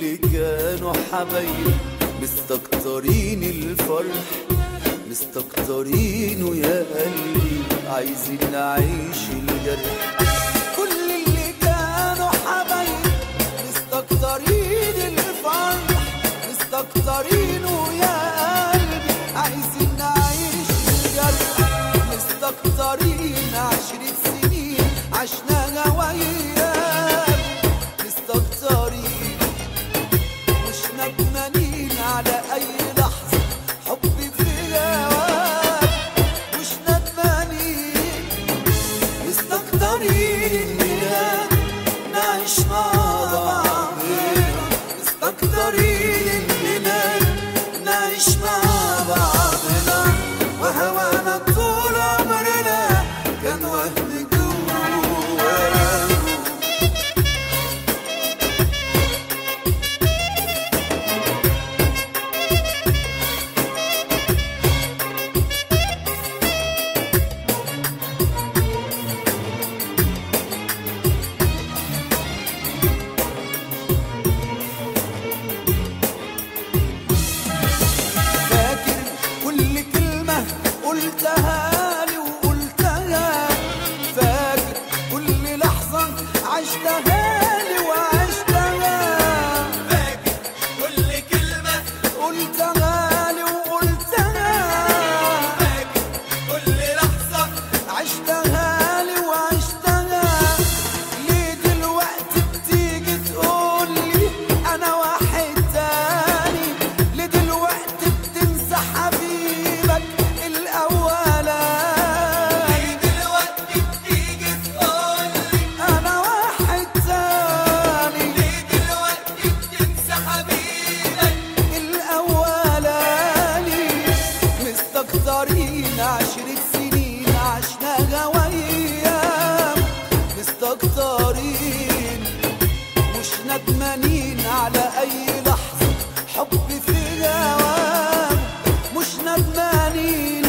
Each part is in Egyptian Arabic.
اللي كانوا حبايب مستكترين الفرح مستكترينه يا قلبي عايزين نعيش الجرح كل اللي كانوا حبايب مستكترين الفرح مستكترينه يا قلبي عايزين نعيش الجرح مستكترين عشرة سنين عشناها وياك مستكترين مش ندمانين على أي لحظة حب في هواك مش ندمانين مستكترين إننا نعيش مع بعضنا مستكترين إننا نعيش مع بعضنا وهوانا طول عمرنا كان وهم جوانا فاكر كل كلمة قلتها لي وقلتها فاكر كل لحظة عشتها لي وعشتها فاكر كل كلمة قلتها لي وقلتها فاكر كل لحظة عشتها لي وعشتها ليه دلوقتي بتيجي تقول لي انا واحد تاني ليه دلوقتي بتنسى حبيبك الاولاني دلوقتي بتيجي تقولي انا واحد تاني ليه دلوقتي بتنسى حبيبك الاولاني مستكترين عشرة سنين عشناها وياك مستكترين مش ندمانين على اي لحظة حب في هواك مش ندمانين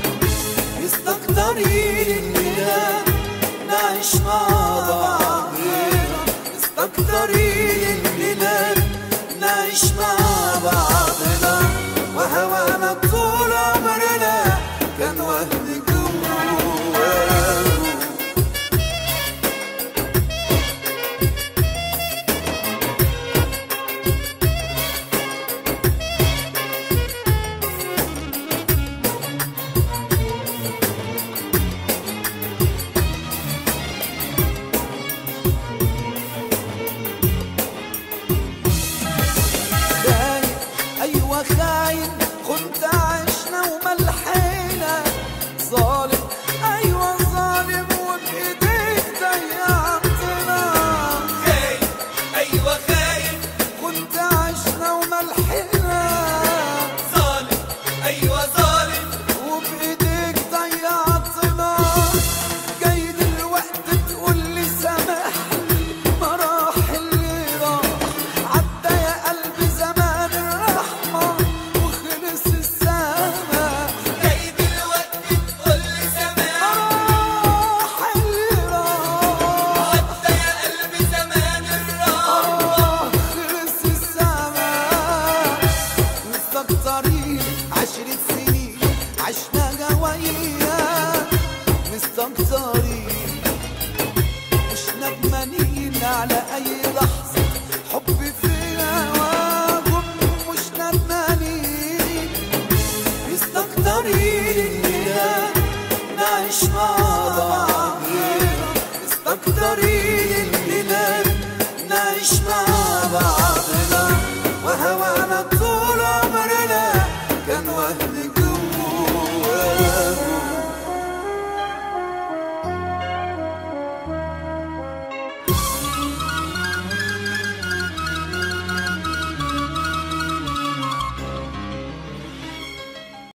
مستكترين إننا نعيش مع بعضنا مستكترين إننا نعيش مع بعضنا وهوانا طول عمرنا كان وهم جوانا خايف ايوه خايف